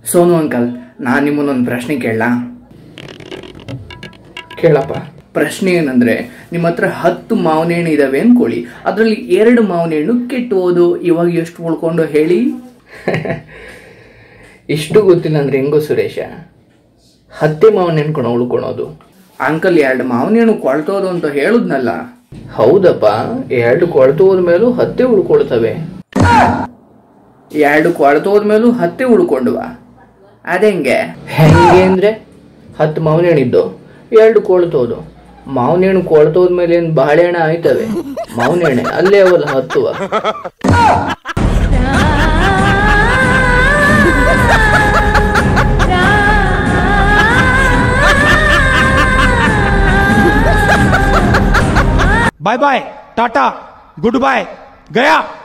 Sonu uncle ನಾನು ನಿಮ್ಮನ್ನೊಂದು ಪ್ರಶ್ನೆ ಕೇಳಲಾ ಕೇಳಪ್ಪ ಪ್ರಶ್ನೆ ಏನಂದ್ರೆ ನಿಮ್ಮ ಹತ್ರ ಹತ್ತು ಮಾವಿನ ಹಣ್ಣು ಇದಾವೆ ಅನ್ಕೊಳ್ಳಿ ಅದರಲ್ಲಿ ಎರಡು ಮಾವಿನ ಹಣ್ಣು ಕೆಟ್ಟು ಹೋದು ಇವಾಗ ಎಷ್ಟು ಉಳ್ಕೊಂಡು ಹೇಳಿ ಇಷ್ಟು ಗೊತ್ತಿಲ್ಲ ಅಂದ್ರೆ ಹೆಂಗೋ ಸುರೇಶ ಹತ್ತೆ ಮಾವಿನ ಹಣ್ಣು ಕಣ ಉಳ್ಕೊಳೋದು ಅಂಕಲ್ ಎರಡು ಮಾವಿನ ಹಣ್ಣು ಕೊಳ್ತೋದು ಅಂತ ಹೇಳುದ್ನಲ್ಲ ಹೌದಪ್ಪ ಎರಡು ಕೊಳ್ತು ಹೋದ್ಮೇಲೂ ಹತ್ತೆ ಉಳ್ಕೊಳ್ತವೆ ಎರಡು ಕೊಳ್ತು ಹೋದ್ಮೇಲೂ ಹತ್ತೆ ಉಳ್ಕೊಂಡ್ವಾ ಅದೆಂಗೆ ಹೆಂಗೆ ಅಂದ್ರೆ ಹತ್ತು ಮಾವಿನ ಹಣ್ಣಿದ್ದು ಎರಡು ಕೊಳ್ತೋದು ಮಾವಿನ ಹಣ್ಣು ಕೊಳ್ತೋದ್ಮೇಲೆ ಏನು ಬಾಳೆಹಣ್ಣು ಆಯ್ತವೆ ಮಾವಿನ ಹಣ್ಣೆ ಅಲ್ಲೇ ಅವಲ್ಲ ಹತ್ತುವ bye bye tata good bye गया